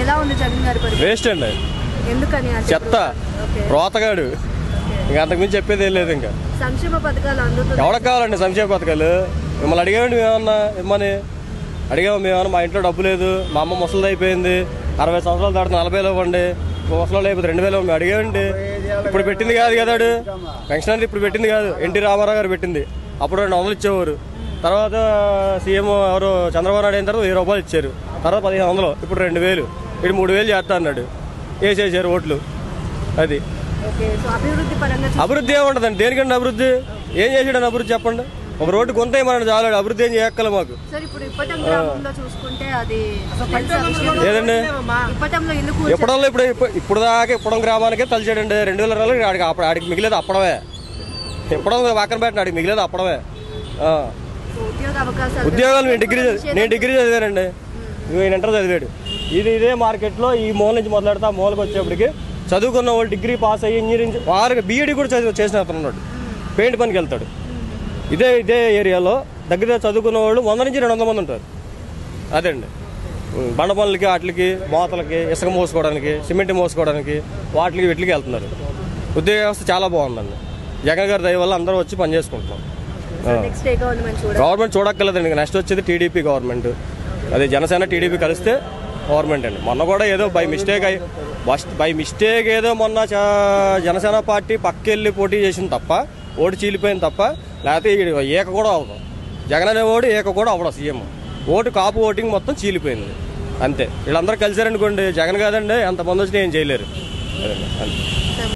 ఎలా ఉంది జగన్ గారి పరిపాలన వేస్ట్ అండి ఎందుకని అంటే చెత్త ఓకే. రోతగాడు ఇంకా అంతకుమించి చెప్పేది ఏం లేదు ఇంకా సంక్షేమ పథకాలు అందుతుంది ఎవరికి కావాలండి సంక్షేమ పథకాలు మిమ్మల్ని అడిగామండి మేమన్నా ఇమ్మని అడిగాము మేమన్నా మా ఇంట్లో డబ్బు లేదు మా అమ్మ ముసలిది అయిపోయింది అరవై సంవత్సరాలు దాటి నలభైలో ఇవ్వండి ముసలి అయిపోతే రెండు వేలు మేము అడిగామండి ఇప్పుడు పెట్టింది కాదు కదా ఆడు పెన్షన్ అంటే ఇప్పుడు పెట్టింది కాదు ఎన్టీ రామారావు గారు పెట్టింది అప్పుడు రెండు వందలు ఇచ్చేవారు తర్వాత సీఎం ఎవరు చంద్రబాబు నాయుడు అయిన తర్వాత వెయ్యి రూపాయలు ఇచ్చారు తర్వాత పదిహేను వందలు ఇప్పుడు రెండు వేలు ఇప్పుడు మూడు వేలు చేస్తా అన్నాడు వేసేసారు ఓట్లు అది ఓకే సో అభివృద్ధి పరంగా చూ- అభివృద్ధి ఏముంటదండి దేనికండి అభివృద్ధి ఏం చేసాడని అభివృద్ధి చెప్పండి ఒక రోడ్డు కొంత ఏమన్నా చాలు అభివృద్ధి ఏం చేయక్కల మాకు సార్ ఇప్పుడు ఇప్పటం గ్రామంలో చూసుకుంటే అది తెలుసా విషయం? ఏదండి ఇప్పటంలో ఇల్లు కూర్చో ఎప్పుడల్లో ఇప్పుడు ఇప్పుడు- ఇప్పుడు దాకా ఇప్పడం గ్రామానికే తలిచాడండి రెండు వేల ఇరవై ఆడికి అప్పుడు ఆడికి మిగిలేదు అప్పడమే ఇప్పడం పక్కన పెట్టిన ఆడికి మిగిలేదు అప్పడమే ఆ. ఉద్యోగ అవకాశాలు ఉద్యోగాలు నేను డిగ్రీ చదివి- నేను డిగ్రీ చదివానండి ఈయన ఇంటర్ చదివాడు ఇది ఇదే మార్కెట్లో ఈ మూల నుంచి మొదలెడతా ఆ మూలకి వచ్చేప్పటికి చదువుకున్న వాళ్ళు డిగ్రీ పాస్ అయ్యి ఇంజనీరింగ్ వారికి బీఈడి కూడా చదివి చేసిన అతను ఉన్నాడు పెయింట్ పనికి వెళ్తాడు ఇదే ఇదే ఏరియాలో దగ్గర చదువుకున్న వాళ్ళు వంద నుంచి రెండు వందల మంది ఉంటారు అదే అండి ఉం, బండ పనులకి వాటికి మోతలకి ఇసుక మోసుకోవడానికి సిమెంట్ మోసుకోవడానికి వాటికి వీటికి వెళ్తున్నారు ఉద్యోగ వ్యవస్థ చాలా బాగుందండి జగన్ గారి దయ వల్ల అందరూ వచ్చి పని చేసుకుంటున్నాం ఆ. నెక్స్ట్ ఏ గవర్నమెంట్ చూడాలి గవర్నమెంట్ చూడక్కర్లేదండి ఇంకా నెక్స్ట్ వచ్చేది టీడీపీ గవర్నమెంట్ అదే జనసేన టీడీపీ కలిస్తే గవర్నమెంట్ అండి మొన్న కూడా ఏదో బై మిస్టేక్ అయి బస్ బై మిస్టేక్ ఏదో మొన్న చా- జనసేన పార్టీ పక్కెళ్ళి పోటీ చేసింది తప్ప ఓటు చీలిపోయింది తప్ప లేకపోతే ఈడు ఏక కూడా అవ్వదు జగన్ అనే ఓటు ఏక కూడా అవ్వడం సీఎం ఓటు కాపు ఓటింగ్ మొత్తం చీలిపోయింది అంతే వీళ్ళందరూ కలిసారనుకోండి జగన్ కాదండి ఎంతమంది వచ్చినా ఏం చేయలేరు అదండి, అంతే